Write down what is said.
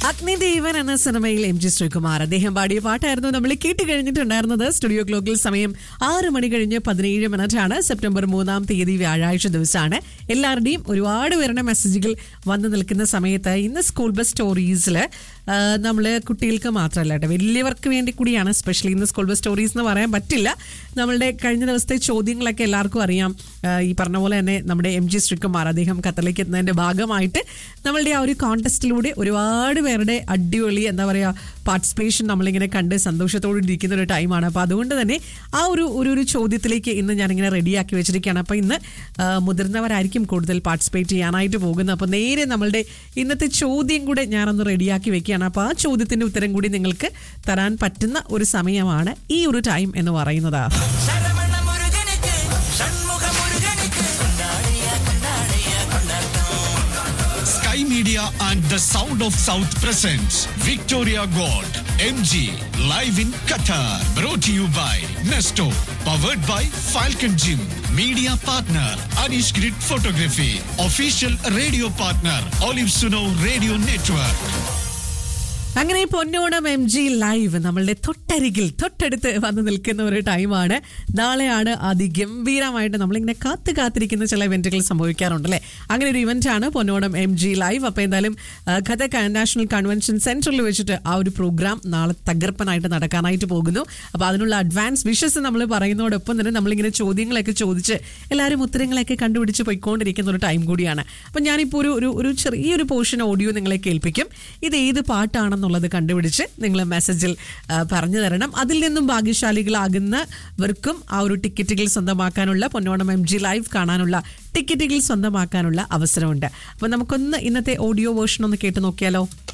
അഗ്നിദേവൻ എന്ന സിനിമയിൽ M G Sreekumar അദ്ദേഹം പാടിയ പാട്ടായിരുന്നു നമ്മൾ കേട്ട് കഴിഞ്ഞിട്ടുണ്ടായിരുന്നത് സ്റ്റുഡിയോ ക്ലോക്കിൽ സമയം ആറ് മണി കഴിഞ്ഞ് പതിനേഴ് മിനിറ്റ് ആണ് സെപ്റ്റംബർ മൂന്നാം തീയതി വ്യാഴാഴ്ച ദിവസമാണ് എല്ലാവരുടെയും ഒരുപാട് പേരുടെ മെസ്സേജുകൾ വന്നു നിൽക്കുന്ന സമയത്ത് ഇന്ന് സ്കൂൾ ബസ് സ്റ്റോറീസിൽ നമ്മൾ കുട്ടികൾക്ക് മാത്രമല്ല കേട്ടോ വലിയവർക്ക് വേണ്ടി കൂടിയാണ് സ്പെഷ്യലി ഇന്ന് സ്കൂൾ ബസ് സ്റ്റോറീസ് എന്ന് പറയാൻ പറ്റില്ല നമ്മളുടെ കഴിഞ്ഞ ദിവസത്തെ ചോദ്യങ്ങളൊക്കെ എല്ലാവർക്കും അറിയാം ആ, ഈ പറഞ്ഞ പോലെ തന്നെ നമ്മുടെ എം ജി ശ്രീകുമാർ അദ്ദേഹം ഖത്തറിലേക്ക് എത്തുന്നതിന്റെ ഭാഗമായിട്ട് നമ്മളുടെ ആ ഒരു കോൺടെസ്റ്റിലൂടെ ഒരുപാട് പേരുടെ അടിപൊളി എന്താ പറയുക പാർട്ടിസിപ്പേഷൻ നമ്മളിങ്ങനെ കണ്ട് സന്തോഷത്തോടെ ഇരിക്കുന്ന ഒരു ടൈമാണ് അപ്പോൾ അതുകൊണ്ട് തന്നെ ആ ഒരു ഒരു ഒരു ചോദ്യത്തിലേക്ക് ഇന്ന് ഞാനിങ്ങനെ റെഡിയാക്കി വെച്ചിരിക്കുകയാണ് അപ്പോൾ ഇന്ന് ആ, മുതിർന്നവരായിരിക്കും കൂടുതൽ പാർട്ടിസിപ്പേറ്റ് ചെയ്യാനായിട്ട് പോകുന്നത് അപ്പോൾ നേരെ നമ്മളുടെ ഇന്നത്തെ ചോദ്യം കൂടെ ഞാനൊന്ന് റെഡിയാക്കി വെക്കുകയാണ് അപ്പോൾ ആ ചോദ്യത്തിന്റെ ഉത്തരം കൂടി നിങ്ങൾക്ക് തരാൻ പറ്റുന്ന ഒരു സമയമാണ് ഈ ഒരു ടൈം എന്ന് പറയുന്നത് சரவண முருகனுக்கு சண்முக முருகனுக்கு கொண்டாடிய கொண்டாடிய கொண்டாட்டம் Sky Media and the Sound of South presents Victoria Gold MG live in Qatar. Brought to you by Nesto. Powered by Falcon Gym. Media partner Anish Grid Photography. Official radio partner Olive Suno Radio Network. അങ്ങനെ പൊന്നോണം M G live നമ്മളുടെ തൊട്ടരികിൽ തൊട്ടടുത്ത് വന്ന് നിൽക്കുന്ന ഒരു ടൈമാണ് നാളെയാണ് അതിഗംഭീരമായിട്ട് നമ്മളിങ്ങനെ കാത്തു കാത്തിരിക്കുന്ന ചില ഇവന്റുകൾ സംഭവിക്കാറുണ്ടല്ലേ അങ്ങനെ ഒരു ഇവന്റ് ആണ് പൊന്നോണം എം ജി ലൈവ് അപ്പോൾ എന്തായാലും ആ, ഖത്തക് നാഷണൽ കൺവെൻഷൻ സെന്ററിൽ വെച്ചിട്ട് ആ ഒരു പ്രോഗ്രാം നാളെ തകർപ്പനായിട്ട് നടക്കാനായിട്ട് പോകുന്നു അപ്പോൾ അതിനുള്ള അഡ്വാൻസ് വിഷസ് നമ്മൾ പറയുന്നതോടൊപ്പം തന്നെ നമ്മളിങ്ങനെ ചോദ്യങ്ങളൊക്കെ ചോദിച്ച് എല്ലാവരും ഉത്തരങ്ങളൊക്കെ കണ്ടുപിടിച്ച് പോയിക്കൊണ്ടിരിക്കുന്ന ഒരു ടൈം കൂടിയാണ് അപ്പം ഞാനിപ്പോൾ ഒരു ഒരു ഒരു ചെറിയൊരു പോർഷൻ ഓഡിയോ നിങ്ങളെ കേൾപ്പിക്കും ഇത് ഏത് പാട്ടാണെന്നുള്ളത് കണ്ടുപിടിച്ച് നിങ്ങൾ മെസ്സേജിൽ ആ, പറഞ്ഞു തരണം അതിൽ നിന്നും ഭാഗ്യശാലികളാകുന്നവർക്കും ആ ഒരു ടിക്കറ്റുകൾ സ്വന്തമാക്കാനുള്ള പൊന്നോണം എം ജി ലൈവ് കാണാനുള്ള ടിക്കറ്റുകൾ സ്വന്തമാക്കാനുള്ള അവസരമുണ്ട് അപ്പം നമുക്കൊന്ന് ഇന്നത്തെ ഓഡിയോ വേർഷൻ ഒന്ന് കേട്ട് നോക്കിയാലോ